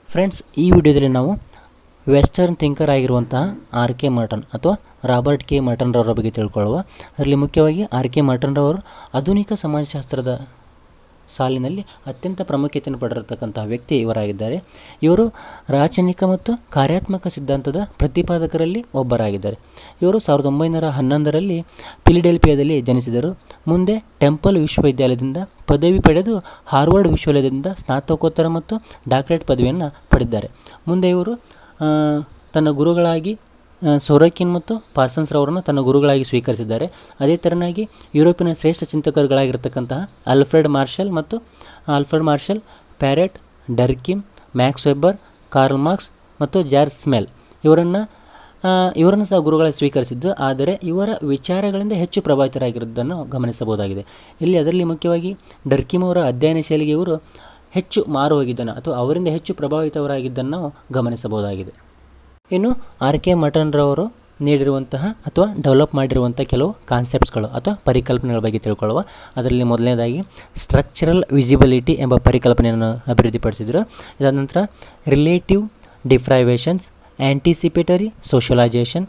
friends ಈ ವಿಡಿಯೋದಲ್ಲಿ ನಾವು ವೆಸ್ಟರ್ನ್ ಥಿಂಕರ್ ಆಗಿರುವಂತಹ ಆರ್ ಕೆ ಮಾರ್ಟನ್ ಅಥವಾ ರಾಬರ್ಟ್ ಕೆ ಮಾರ್ಟನ್ರವರ ಬಗ್ಗೆ ತಿಳ್ಕೊಳ್ಳುವ ಅದರಲ್ಲಿ ಮುಖ್ಯವಾಗಿ ಆರ್ ಕೆ ಮಾರ್ಟನ್ರವರು ಆಧುನಿಕ ಸಮಾಜಶಾಸ್ತ್ರದ ಸಾಲಿನಲ್ಲಿ ಅತ್ಯಂತ ಪ್ರಾಮುಖ್ಯತೆಯನ್ನು ಪಡೆದಿರತಕ್ಕಂತಹ ವ್ಯಕ್ತಿ ಇವರಾಗಿದ್ದಾರೆ ಇವರು ರಾಚನಿಕ ಮತ್ತು ಕಾರ್ಯಾತ್ಮಕ ಸಿದ್ಧಾಂತದ ಪ್ರತಿಪಾದಕರಲ್ಲಿ ಒಬ್ಬರಾಗಿದ್ದಾರೆ ಇವರು ಸಾವಿರದ ಒಂಬೈನೂರ ಹನ್ನೊಂದರಲ್ಲಿ ಫಿಲಿಡೆಲ್ಫಿಯಾದಲ್ಲಿ ಜನಿಸಿದರು ಮುಂದೆ ಟೆಂಪಲ್ ವಿಶ್ವವಿದ್ಯಾಲಯದಿಂದ ಪದವಿ ಪಡೆದು ಹಾರ್ವರ್ಡ್ ವಿಶ್ವವಿದ್ಯಾಲಯದಿಂದ ಸ್ನಾತಕೋತ್ತರ ಮತ್ತು ಡಾಕ್ಟರೇಟ್ ಪದವಿಯನ್ನು ಪಡೆದಿದ್ದಾರೆ ಮುಂದೆ ಇವರು ಆ, ತನ್ನ ಗುರುಗಳಾಗಿ ಆ, ಸೊರಕಿನ್ ಮತ್ತು ಪಾರ್ಸನ್ಸ್ ರವರನ್ನು ತನ್ನ ಗುರುಗಳಾಗಿ ಸ್ವೀಕರಿಸಿದ್ದಾರೆ ಅದೇ ಥರನಾಗಿ ಯುರೋಪಿನ ಶ್ರೇಷ್ಠ ಚಿಂತಕರುಗಳಾಗಿರ್ತಕ್ಕಂತಹ ಅಲ್ಫ್ರೆಡ್ ಮಾರ್ಷಲ್ ಮತ್ತು Alfred Marshall Pareto Durkheim Max Weber Karl Marx ಮತ್ತು ಜಾರ್ಜ್ ಸ್ಮೆಲ್ ಇವರನ್ನು ಇವರನ್ನು ಸಹ ಗುರುಗಳಾಗಿ ಸ್ವೀಕರಿಸಿದ್ದು ಆದರೆ ಇವರ ವಿಚಾರಗಳಿಂದ ಹೆಚ್ಚು ಪ್ರಭಾವಿತರಾಗಿರುವುದನ್ನು ಗಮನಿಸಬಹುದಾಗಿದೆ ಇಲ್ಲಿ ಅದರಲ್ಲಿ ಮುಖ್ಯವಾಗಿ ಡರ್ಕಿಮ್ ಅವರ ಅಧ್ಯಯನ ಶೈಲಿಗೆ ಇವರು ಹೆಚ್ಚು ಮಾರು ಹೋಗಿದ್ದನ್ನು ಅಥವಾ ಅವರಿಂದ ಹೆಚ್ಚು ಪ್ರಭಾವಿತವರಾಗಿದ್ದನ್ನು ನಾವು ಗಮನಿಸಬಹುದಾಗಿದೆ ಇನ್ನು ಆರ್ ಕೆ ಮಟನ್ರವರು ನೀಡಿರುವಂತಹ ಅಥವಾ ಡೆವಲಪ್ ಮಾಡಿರುವಂಥ ಕೆಲವು ಕಾನ್ಸೆಪ್ಟ್ಸ್ಗಳು ಅಥವಾ ಪರಿಕಲ್ಪನೆಗಳ ಬಗ್ಗೆ ತಿಳ್ಕೊಳ್ಳುವ ಅದರಲ್ಲಿ ಮೊದಲನೇದಾಗಿ ಸ್ಟ್ರಕ್ಚರಲ್ ವಿಸಿಬಿಲಿಟಿ ಎಂಬ ಪರಿಕಲ್ಪನೆಯನ್ನು ಅಭಿವೃದ್ಧಿಪಡಿಸಿದರು ಇದಾದ ನಂತರ relative deprivations anticipatory socialisation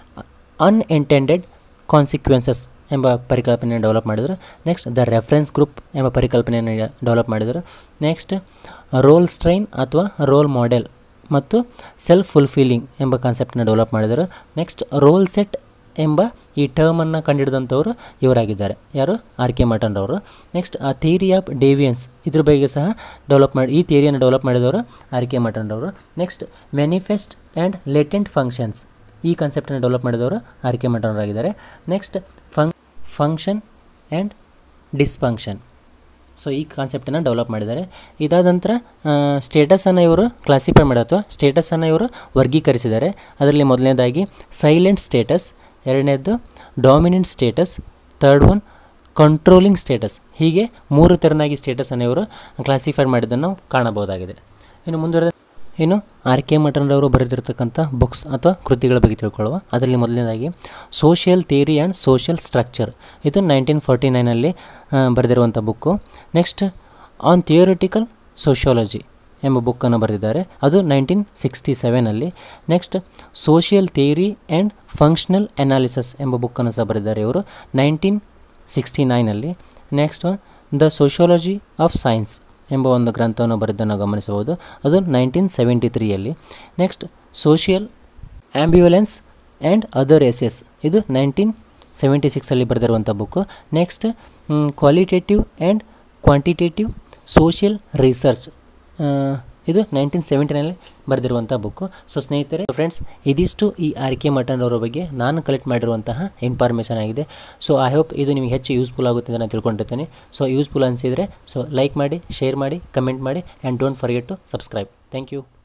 unintended consequences ಎಂಬ ಪರಿಕಲ್ಪನೆಯನ್ನು ಡೆವಲಪ್ ಮಾಡಿದರು ನೆಕ್ಸ್ಟ್ ದ ರೆಫರೆನ್ಸ್ ಗ್ರೂಪ್ ಎಂಬ ಪರಿಕಲ್ಪನೆಯನ್ನು ಡೆವಲಪ್ ಮಾಡಿದರು ನೆಕ್ಸ್ಟ್ ರೋಲ್ ಸ್ಟ್ರೈನ್ ಅಥವಾ ರೋಲ್ ಮಾಡೆಲ್ ಮತ್ತು ಸೆಲ್ಫ್ ಫುಲ್ಫಿಲ್ಲಿಂಗ್ ಎಂಬ ಕಾನ್ಸೆಪ್ಟನ್ನು ಡೆವಲಪ್ ಮಾಡಿದರು ನೆಕ್ಸ್ಟ್ ರೋಲ್ ಸೆಟ್ ಎಂಬ ಈ ಟರ್ಮನ್ನು ಕಂಡುಹಿಡಿದಂಥವರು ಇವರಾಗಿದ್ದಾರೆ ಯಾರು ಆರ್ ಕೆ ಮಟನ್ರವರು ನೆಕ್ಸ್ಟ್ ಆ ಥಿಯರಿ ಆಫ್ ಡೇವಿಯನ್ಸ್ ಇದ್ರ ಬಗ್ಗೆ ಸಹ ಡೆವಲಪ್ ಮಾಡಿ ಈ ಥಿಯರಿಯನ್ನು ಡೆವಲಪ್ ಮಾಡಿದವರು ಆರ್ ಕೆ ಮಟನ್ರವರು next manifest and latent functions ಈ ಕಾನ್ಸೆಪ್ಟನ್ನು ಡೆವಲಪ್ ಮಾಡಿದವರು ಆರ್ ಕೆ ಮಟನ್ರಾಗಿದ್ದಾರೆ next funk function and dysfunction so ಈ ಕಾನ್ಸೆಪ್ಟನ್ನು ಡೆವಲಪ್ ಮಾಡಿದ್ದಾರೆ ಇದಾದ ನಂತರ ಸ್ಟೇಟಸನ್ನು ಇವರು ಕ್ಲಾಸಿಫೈ ಮಾಡಿ ಅಥವಾ ಸ್ಟೇಟಸನ್ನು ಇವರು ವರ್ಗೀಕರಿಸಿದ್ದಾರೆ ಅದರಲ್ಲಿ ಮೊದಲನೇದಾಗಿ ಸೈಲೆಂಟ್ ಸ್ಟೇಟಸ್ ಎರಡನೇದ್ದು dominant status third one controlling status ಹೀಗೆ ಮೂರು ತೆರನಾಗಿ ಸ್ಟೇಟಸನ್ನು ಇವರು ಕ್ಲಾಸಿಫೈ ಮಾಡಿದ್ದನ್ನು ನಾವು ಕಾಣಬಹುದಾಗಿದೆ ಇನ್ನು ಮುಂದುವರೆದ ಇನ್ನು ಆರ್ ಕೆ ಮಟನ್ರವರು ಬರೆದಿರತಕ್ಕಂಥ ಬುಕ್ಸ್ ಅಥವಾ ಕೃತಿಗಳ ಬಗ್ಗೆ ತಿಳ್ಕೊಳ್ಳುವ ಅದರಲ್ಲಿ ಮೊದಲನೇದಾಗಿ social theory and social structure ಇದು ನೈನ್ಟೀನ್ ಫಾರ್ಟಿ ನೈನಲ್ಲಿ ಬರೆದಿರುವಂಥ book next on theoretical sociology ಎಂಬ ಬುಕ್ಕನ್ನು ಬರೆದಿದ್ದಾರೆ ಅದು ನೈನ್ಟೀನ್ ಸಿಕ್ಸ್ಟಿ ಸೆವೆನಲ್ಲಿ next social theory and functional analysis ಎಂಬ ಬುಕ್ಕನ್ನು ಸಹ ಬರೆದಿದ್ದಾರೆ ಇವರು ನೈನ್ಟೀನ್ ಸಿಕ್ಸ್ಟಿ ನೈನಲ್ಲಿ next the sociology of science ಎಂಬ ಒಂದು ಗ್ರಂಥವನ್ನು ಬರೆದನ್ನು ಗಮನಿಸಬಹುದು ಅದು ನೈನ್ಟೀನ್ ಸೆವೆಂಟಿ ತ್ರೀಯಲ್ಲಿ next social ambulance and other S ಇದು ನೈನ್ಟೀನ್ ಸೆವೆಂಟಿ ಸಿಕ್ಸಲ್ಲಿ ಬರೆದಿರುವಂಥ book next qualitative and quantitative social research ಇದು ನೈನ್ಟೀನ್ ಸೆವೆಂಟಿನಲ್ಲಿ ಬರೆದಿರುವಂಥ ಬುಕ್ಕು ಸೊ ಸ್ನೇಹಿತರೆ ಫ್ರೆಂಡ್ಸ್ ಇದಿಷ್ಟು ಈ ಆರ್ ಕೆ ಮಟನ್ ಅವರ ಬಗ್ಗೆ ನಾನು ಕಲೆಕ್ಟ್ ಮಾಡಿರುವಂತಹ ಇನ್ಫಾರ್ಮೇಷನ್ ಆಗಿದೆ ಸೊ ಐ ಹೋಪ್ ಇದು ನಿಮಗೆ ಹೆಚ್ಚು ಯೂಸ್ಫುಲ್ ಆಗುತ್ತೆ ಅಂತ ನಾನು ತಿಳ್ಕೊಂಡಿರ್ತೀನಿ ಸೊ ಯೂಸ್ಫುಲ್ ಅನಿಸಿದರೆ ಸೊ ಲೈಕ್ ಮಾಡಿ ಶೇರ್ ಮಾಡಿ ಕಮೆಂಟ್ ಮಾಡಿ and don't forget to subscribe thank you